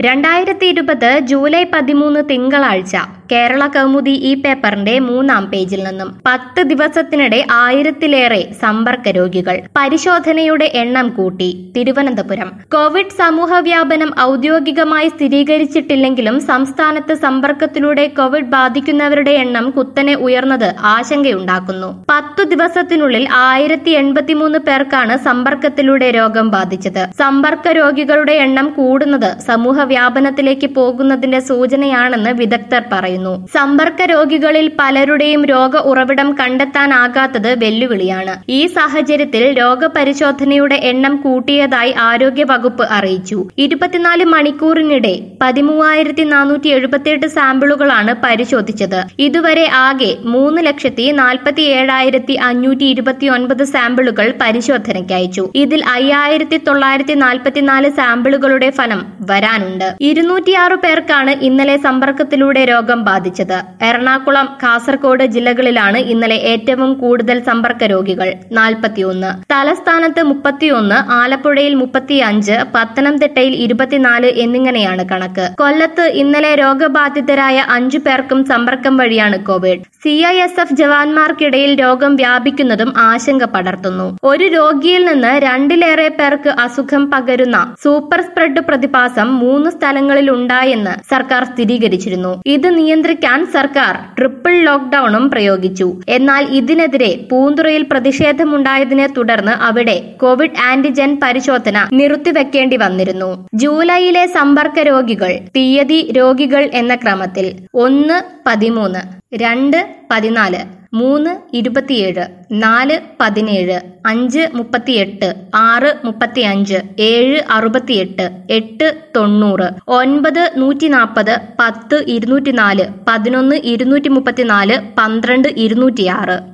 രണ്ടായിരത്തി ഇരുപത് ജൂലൈ പതിമൂന്ന് തിങ്കളാഴ്ച കേരള കൗമുദി ഈ പേപ്പറിന്റെ മൂന്നാം പേജിൽ നിന്നും പത്ത് ദിവസത്തിനിടെ ആയിരത്തിലേറെ സമ്പർക്ക രോഗികൾ പരിശോധനയുടെ എണ്ണം കൂട്ടി തിരുവനന്തപുരം കോവിഡ് സമൂഹ വ്യാപനം ഔദ്യോഗികമായി സ്ഥിരീകരിച്ചിട്ടില്ലെങ്കിലും സംസ്ഥാനത്ത് സമ്പർക്കത്തിലൂടെ കോവിഡ് ബാധിക്കുന്നവരുടെ എണ്ണം കുത്തനെ ഉയർന്നത് ആശങ്കയുണ്ടാക്കുന്നു പത്തു ദിവസത്തിനുള്ളിൽ ആയിരത്തി എൺപത്തിമൂന്ന് പേർക്കാണ് സമ്പർക്കത്തിലൂടെ രോഗം ബാധിച്ചത് സമ്പർക്ക രോഗികളുടെ എണ്ണം കൂടുന്നത് സമൂഹ വ്യാപനത്തിലേക്ക് പോകുന്നതിന്റെ സൂചനയാണെന്ന് വിദഗ്ധർ പറയുന്നു സമ്പർക്ക രോഗികളിൽ പലരുടെയും രോഗ ഉറവിടം കണ്ടെത്താനാകാത്തത് വെല്ലുവിളിയാണ് ഈ സാഹചര്യത്തിൽ രോഗപരിശോധനയുടെ എണ്ണം കൂട്ടിയതായി ആരോഗ്യ വകുപ്പ് അറിയിച്ചു ഇരുപത്തിനാല് മണിക്കൂറിനിടെ പതിമൂവായിരത്തി നാനൂറ്റി എഴുപത്തിയെട്ട് സാമ്പിളുകളാണ് പരിശോധിച്ചത് ഇതുവരെ ആകെ മൂന്ന് ലക്ഷത്തി നാൽപ്പത്തി ഏഴായിരത്തി അഞ്ഞൂറ്റി ഇരുപത്തി ഒൻപത് സാമ്പിളുകൾ പരിശോധനയ്ക്ക് അയച്ചു ഇതിൽ അയ്യായിരത്തി തൊള്ളായിരത്തി നാൽപ്പത്തിനാല് സാമ്പിളുകളുടെ ഫലം വരാനുണ്ട് ഇരുന്നൂറ്റിയാറ് പേർക്കാണ് ഇന്നലെ സമ്പർക്കത്തിലൂടെ രോഗം ബാധിച്ചത് എറണാകുളം കാസർഗോഡ് ജില്ലകളിലാണ് ഇന്നലെ ഏറ്റവും കൂടുതൽ സമ്പർക്ക രോഗികൾ നാൽപ്പത്തിയൊന്ന് തലസ്ഥാനത്ത് മുപ്പത്തിയൊന്ന് ആലപ്പുഴയിൽ മുപ്പത്തിയഞ്ച് പത്തനംതിട്ടയിൽ ഇരുപത്തിനാല് എന്നിങ്ങനെയാണ് കണക്ക് കൊല്ലത്ത് ഇന്നലെ രോഗബാധിതരായ അഞ്ചു പേർക്കും സമ്പർക്കം വഴിയാണ് covid C I S F ജവാന്മാർക്കിടയിൽ രോഗം വ്യാപിക്കുന്നതും ആശങ്ക പടർത്തുന്നു ഒരു രോഗിയിൽ നിന്ന് രണ്ടിലേറെ പേർക്ക് അസുഖം പകരുന്ന സൂപ്പർ സ്പ്രെഡ് പ്രതിഭാസം മൂന്ന് സ്ഥലങ്ങളിൽ ഉണ്ടായെന്ന് സർക്കാർ സ്ഥിരീകരിച്ചിരുന്നു ഇത് നിയന്ത്രിക്കാൻ സർക്കാർ ട്രിപ്പിൾ ലോക്ഡൌണും പ്രയോഗിച്ചു എന്നാൽ ഇതിനെതിരെ പൂന്തുറയിൽ പ്രതിഷേധമുണ്ടായതിനെ തുടർന്ന് അവിടെ കോവിഡ് ആന്റിജൻ പരിശോധന നിർത്തിവെക്കേണ്ടി വന്നിരുന്നു ജൂലൈയിലെ സമ്പർക്ക രോഗികൾ തീയതി രോഗികൾ എന്ന ക്രമത്തിൽ ഒന്ന് പതിമൂന്ന് രണ്ട് പതിനാല് മൂന്ന് ഇരുപത്തിയേഴ് നാല് പതിനേഴ് അഞ്ച് മുപ്പത്തിയെട്ട് ആറ് മുപ്പത്തിയഞ്ച് ഏഴ് അറുപത്തിയെട്ട് എട്ട് തൊണ്ണൂറ് ഒൻപത് നൂറ്റി നാൽപ്പത് പത്ത് ഇരുന്നൂറ്റി നാല് പതിനൊന്ന് ഇരുന്നൂറ്റി മുപ്പത്തിനാല് പന്ത്രണ്ട് ഇരുന്നൂറ്റിയാറ്